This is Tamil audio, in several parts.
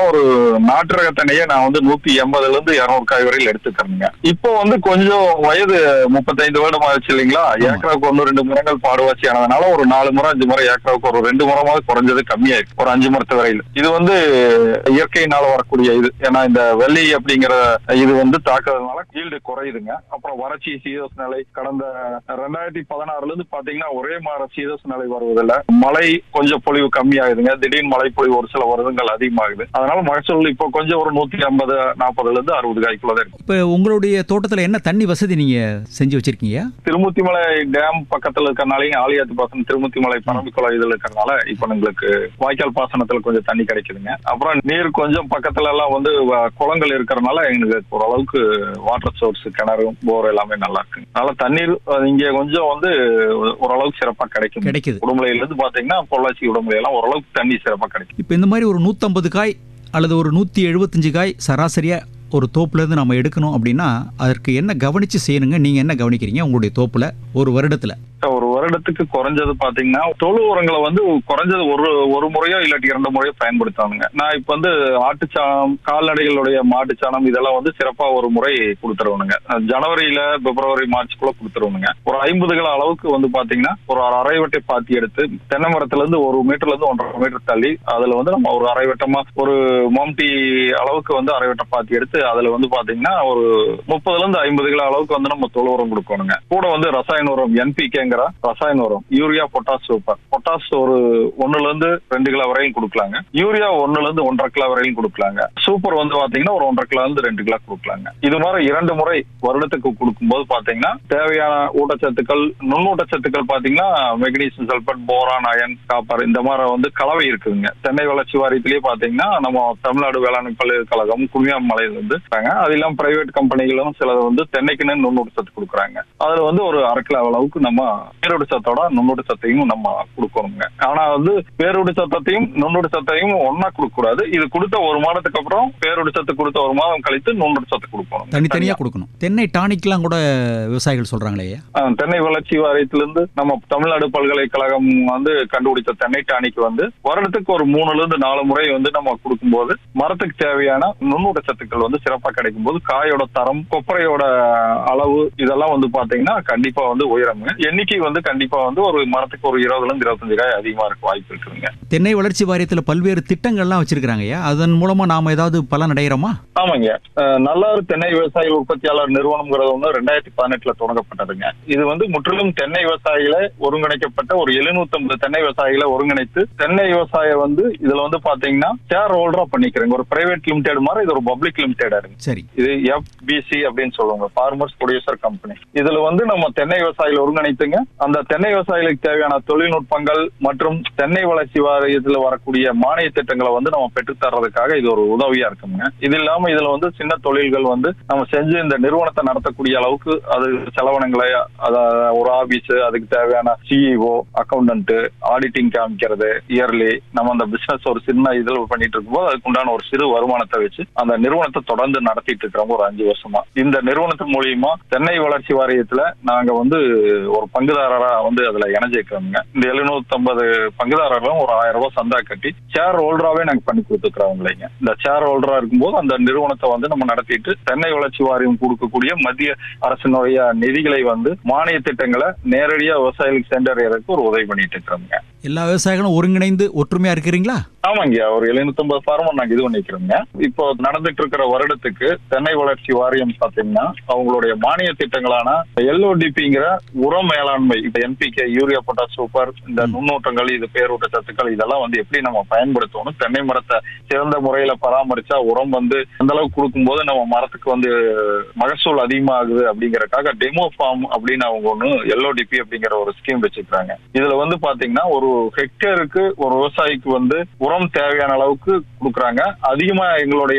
ஒரு நாட்டு ரக தென்னையை நான் வந்து நூத்தி எண்பதுல இருந்து இருநூறு காய் வரையில் எடுத்துக்கிறேங்க இப்போ வந்து கொஞ்சம் வயது முப்பத்தைந்து வருடம் ஆச்சு இல்லைங்களா ஏக்கராவுக்கு ஒன்று ரெண்டு மரங்கள் பாடுவாச்சி ஆனதுனால ஒரு நாலு முறை அஞ்சு முறை ஏக்கராவுக்கு ஒரு ரெண்டு முறமாவது குறைஞ்சது கம்மியாயிருக்கு ஒரு அஞ்சு மரத்து வரையில் இது வந்து இயற்கையினால வரக்கூடிய இது ஏன்னா இந்த வெள்ளி அப்படிங்கிற இது வந்து தாக்குறதுனால ஈல்டு குறையுதுங்க அப்புறம் வறட்சி சீதோஷ நிலை கடந்த ரெண்டாயிரத்தி பதினாறுல இருந்து பாத்தீங்கன்னா ஒரே மாதிரி சீதோஷ நிலை வருவதில்ல மழை கொஞ்சம் பொழிவு கம்மியாகுதுங்க திடீர்னு மழை பொழிவு ஒரு சில வருடங்கள் அதிகமாகுது அதனால மகசூல் இப்போ கொஞ்சம் ஒரு நூத்தி ஐம்பது நாற்பதுல இருந்து அறுபது காய்க்குள்ள தான் இருக்கு இப்போ உங்களுடைய தோட்டத்தில் என்ன தண்ணி வசதி நீங்கள் செஞ்சு வச்சிருக்கீங்க திருமுத்திமலை டேம் பக்கத்துல இருக்கறனாலையும் ஆலியாத்து பாசனம் திருமுத்திமலை பரம்பிக்குளம் இதுல இருக்கறனால இப்ப எங்களுக்கு வாய்க்கால் பாசனத்துல கொஞ்சம் தண்ணி கிடைக்குதுங்க அப்புறம் நீர் கொஞ்சம் பக்கத்துல எல்லாம் வந்து வ- குளங்கள் இருக்கறனால எங்களுக்கு ஓரளவுக்கு வாட்டர் சோர்ஸ் கிணறு போர் எல்லாமே நல்லா இருக்கு அதனால தண்ணீர் அஹ், இங்க கொஞ்சம் வந்து ஓரளவுக்கு சிறப்பா கிடைக்கும் கிடைக்குது உடுமலையில இருந்து பாத்தீங்கன்னா பொள்ளாச்சி உடுமலை எல்லாம் ஓரளவுக்கு தண்ணி சிறப்பா கிடைக்கும் இப்போ இந்த மாதிரி ஒரு நூற்றம்பது காய் அல்லது ஒரு நூற்றி எழுபத்தஞ்சு காய் சராசரியாக ஒரு தோப்புலேருந்து நம்ம எடுக்கணும் அப்படின்னா அதற்கு என்ன கவனித்து செய்யணுங்க நீங்கள் என்ன கவனிக்கிறீங்க உங்களுடைய தோப்பில் ஒரு வருடத்தில் ஒரு வருடத்துக்கு குறைஞ்சது பாத்தீங்கன்னா தொழு உரங்களை வந்து குறைஞ்சது ஒரு ஒரு முறையோ இல்லாட்டி இரண்டு முறையோ பயன்படுத்தானுங்க நான் இப்ப வந்து ஆட்டுச்சாணம் கால்நடைகளுடைய மாட்டுச்சாணம் இதெல்லாம் வந்து சிறப்பா ஒரு முறை கொடுத்துருவனுங்க ஜனவரியில பிப்ரவரி மார்ச்க்குள்ள கொடுத்துருவனுங்க ஒரு ஐம்பது கிலோ அளவுக்கு வந்து பாத்தீங்கன்னா ஒரு அரை வட்டை பாத்தி எடுத்து தென்னை மரத்துல இருந்து ஒரு மீட்டர்ல இருந்து ஒன்றரை மீட்டர் தள்ளி அதுல வந்து நம்ம ஒரு அரை வட்டமா ஒரு மம்டி அளவுக்கு வந்து அரை வட்ட பாத்தி எடுத்து அதுல வந்து பாத்தீங்கன்னா ஒரு முப்பதுல இருந்து ஐம்பது கிலோ அளவுக்கு வந்து நம்ம தொழு உரம் கொடுக்கணுங்க கூட வந்து ரசாயன உரம் என்பிகேங்கிற ரசாயன உரம் யூரியா பொட்டாஸ் சூப்பர் பொட்டாஸ் ஒரு ஒண்ணுல இருந்து ரெண்டு கிலோ வரையும் கொடுக்கலாங்க யூரியா ஒண்ணுல இருந்து ஒன்றரை கிலோ வரையும் கொடுக்கலாங்க சூப்பர் வந்து பாத்தீங்கன்னா ஒரு ஒன்றரை கிலோ இருந்து ரெண்டு கிலோ கொடுக்கலாங்க இது மாதிரி இரண்டு முறை வருடத்துக்கு கொடுக்கும்போது பாத்தீங்கன்னா தேவையான ஊட்டச்சத்துக்கள் நுண்ணூட்டச்சத்துக்கள் பாத்தீங்கன்னா magnesium sulphate boron iron copper இந்த மாதிரி வந்து கலவை இருக்குதுங்க தென்னை வளர்ச்சி வாரியத்திலேயே பாத்தீங்கன்னா நம்ம தமிழ்நாடு வேளாண் பல்கலைக்கழகம் குமியாமலையில இருந்து இருக்காங்க அது இல்லாம பிரைவேட் கம்பெனிகளும் சில வந்து தென்னைக்குன்னு நுண்ணூட்டச்சத்து கொடுக்குறாங்க அதுல வந்து ஒரு அரை கிலோ அளவுக்கு நம்ம பேரோடு சத்தோட நுண்ணூட்ட சத்தையும் நம்ம கொடுக்கணுங்க ஆனா வந்து பேரோடு சத்தத்தையும் நுண்ணூட்ட சத்தையும் ஒன்னா கொடுக்க கூடாது இது கொடுத்த ஒரு மாதத்துக்கு அப்புறம் பேரோடு சத்து கொடுத்த ஒரு மாதம் கழித்து நுண்ணூட்ட சத்து கொடுக்கணும் தனித்தனியாக கொடுக்கணும் தென்னை டானிக்லாம் கூட விவசாயிகள் சொல்கிறாங்களே ஆஹ் தென்னை வளர்ச்சி வாரியத்திலிருந்து நம்ம தமிழ்நாடு பல்கலைக்கழகம் வந்து கண்டுபிடித்த தென்னை டானிக்கு வந்து வருடத்துக்கு ஒரு மூணுல இருந்து நாலு முறை வந்து நம்ம கொடுக்கும்போது மரத்துக்கு தேவையான நுண்ணூட்ட சத்துக்கள் வந்து சிறப்பா கிடைக்கும் போது காயோட தரம் கொப்பரையோட அளவு இதெல்லாம் வந்து பாத்தீங்கன்னா கண்டிப்பா வந்து உயரங்க எண்ணிக்கை வந்து கண்டிப்பா வந்து ஒரு மரத்துக்கு ஒரு இருபதுல இருந்து இருபத்தஞ்சு காய் அதிகமா இருக்க வாய்ப்பு இருக்குதுங்க தென்னை வளர்ச்சி வாரியத்தில் பல்வேறு திட்டங்கள்லாம் வச்சிருக்கிறாங்கய்யா அதன் மூலமாக நாம் ஏதாவது பலன் அடைகிறோமா ஆமாங்க அஹ் நல்லாறு தென்னை விவசாயிகள் உற்பத்தியாளர் நிறுவனம்ங்கிறது ஒண்ணு ரெண்டாயிரத்தி பதினெட்டுல தொடங்கப்பட்டதுங்க இது வந்து முற்றிலும் தென்னை விவசாயிகளை ஒருங்கிணைக்கப்பட்ட ஒரு 750 தென்னை விவசாயிகளை ஒருங்கிணைத்து தென்னை விவசாய வந்து இதுல வந்து பாத்தீங்கன்னா ஷேர் ஹோல்டரா பண்ணிக்கிறேங்க ஒரு பிரைவேட் லிமிடெட் மாதிரி இது ஒரு பப்ளிக் லிமிடெடா இருக்கு சரி இது எஃபிசி அப்படின்னு சொல்லுவாங்க ஃபார்மர்ஸ் ப்ரொடியூசர் கம்பெனி இதுல வந்து நம்ம தென்னை விவசாயிகள் ஒருங்கிணைத்துங்க அந்த தென்னை விவசாயிகளுக்கு தேவையான தொழில்நுட்பங்கள் மற்றும் தென்னை வளர்ச்சி வாரியத்துல வரக்கூடிய மானிய திட்டங்களை வந்து நம்ம பெற்றுத் தர்றதுக்காக இது ஒரு உதவியா இருக்குங்க இது இல்லாம இதுல வந்து சின்ன தொழில்கள் வந்து நம்ம செஞ்சு இந்த நிறுவனத்தை நடத்தக்கூடிய அளவுக்கு அது செலவினங்களை அத ஒரு ஆபீஸ் அதுக்கு தேவையான சிஇஓ அக்கௌண்டன்ட் ஆடிட்டிங் காமிக்கிறது இயர்லி நம்ம அந்த பிசினஸ் ஒரு சின்ன இதுல பண்ணிட்டு இருக்கும்போது அதுக்கு உண்டான ஒரு சிறு வருமானத்தை வச்சு அந்த நிறுவனத்தை தொடர்ந்து நடத்திட்டு இருக்கிறோம் ஒரு அஞ்சு வருஷமா இந்த நிறுவனத்தின் மூலியமா தென்னை வளர்ச்சி வாரியத்துல நாங்க வந்து ஒரு பங்குதாரரா வந்து அதுல இணைஞ்சிருக்கிறோங்க இந்த 750 பங்குதாரர்களும் ஒரு ஆயிரம் ரூபாய் சந்தா கட்டி ஷேர் ஹோல்டராவே நாங்க பண்ணி கொடுத்துக்கிறவங்களேங்க இந்த ஷேர் ஹோல்டரா இருக்கும்போது அந்த நிறுவனத்தை வந்து நம்ம நடத்திட்டு தென்னை வளர்ச்சி வாரியம் கொடுக்கக்கூடிய மத்திய அரசினுடைய நிதிகளை வந்து மானிய திட்டங்களை நேரடியா விவசாயிகளுக்கு சென்றடைறதுக்கு ஒரு உதவி பண்ணிட்டு இருக்கிறோங்க எல்லா விவசாயிகளும் ஒருங்கிணைந்து ஒற்றுமையாக இருக்கிறீங்களா ஆமாங்க ஒரு 750 ஃபார்மர் நாங்க இது பண்ணிக்கிறோங்க இப்போ நடந்துட்டு இருக்கிற வருடத்துக்கு தென்னை வளர்ச்சி வாரியம் பாத்தீங்கன்னா அவங்களுடைய மானிய திட்டங்களான எல்ஓடிபிங்கிற உர மேலாண்மை இப்ப என்பிகே யூரியா பொட்டாஸ் சூப்பர் இந்த நுண்ணூட்டங்கள் இது பேரூட்ட சத்துக்கள் இதெல்லாம் வந்து எப்படி நம்ம பயன்படுத்தணும் தென்னை மரத்தை சிறந்த முறையில பராமரிச்சா உரம் வந்து அந்த அளவுக்கு கொடுக்கும்போது நம்ம மரத்துக்கு வந்து மகசூல் அதிகமாகுது அப்படிங்கறக்காக டெமோ ஃபார்ம் அப்படின்னு அவங்க ஒண்ணு எல்ஓடிபி அப்படிங்கிற ஒரு ஸ்கீம் வச்சிருக்காங்க இதுல வந்து பாத்தீங்கன்னா ஒரு ஹெக்டேருக்கு ஒரு விவசாயிக்கு வந்து உரம் தேவையான அளவுக்கு கொடுக்குறாங்க அதிகமா எங்களுடைய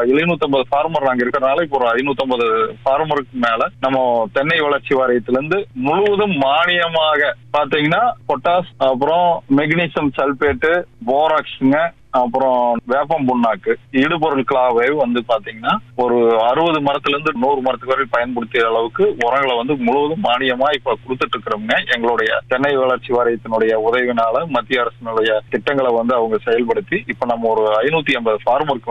750 ஃபார்மர் நாங்க இருக்கிறனால இப்போ ஒரு 550 ஃபார்மருக்கு மேல நம்ம தென்னை வளர்ச்சி வாரியத்திலிருந்து முழுவதும் மானியமாக பாத்தீங்கன்னா பொட்டாஸ் அப்புறம் மெக்னீசியம் சல்பேட்டு போராக்ஸுங்க அப்புறம் வேப்பம் புண்ணாக்கு இடுபொருள் கிளாவை வந்து பாத்தீங்கன்னா ஒரு அறுபது மரத்துல இருந்து நூறு மரத்துக்கு வரை பயன்படுத்திய அளவுக்கு உரங்களை வந்து முழுவதும் மானியமா இப்ப கொடுத்துட்டு இருக்கிறோங்க எங்களுடைய தென்னை வளர்ச்சி வாரியத்தினுடைய உதவினால மத்திய அரசினுடைய திட்டங்களை வந்து அவங்க செயல்படுத்தி இப்ப நம்ம ஒரு ஐநூத்தி ஐம்பது ஃபார்மருக்கு